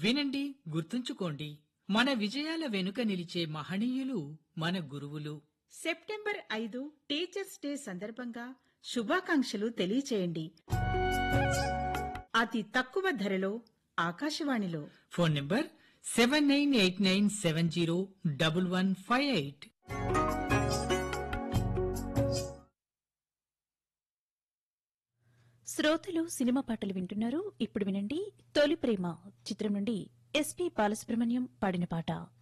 వినండి గుర్తుంచుకోండి మన విజయాల వెనుక నిలిచే మహనీయులు మన గురువులు సెప్టెంబర్ ఐదు టీచర్స్ డే సందర్భంగా శుభాకాంక్షలు తెలియచేయండి అతి తక్కువ ధరలో ఆకాశవాణిలో phone number seven nine eight nine seven zero double one five eight శ్రోతలు సినిమా పాటలు వింటున్నారు ఇప్పుడు వినండి తొలి ప్రేమ చిత్రం నుండి ఎస్పి బాలసుబ్రహ్మణ్యం పాడిన పాట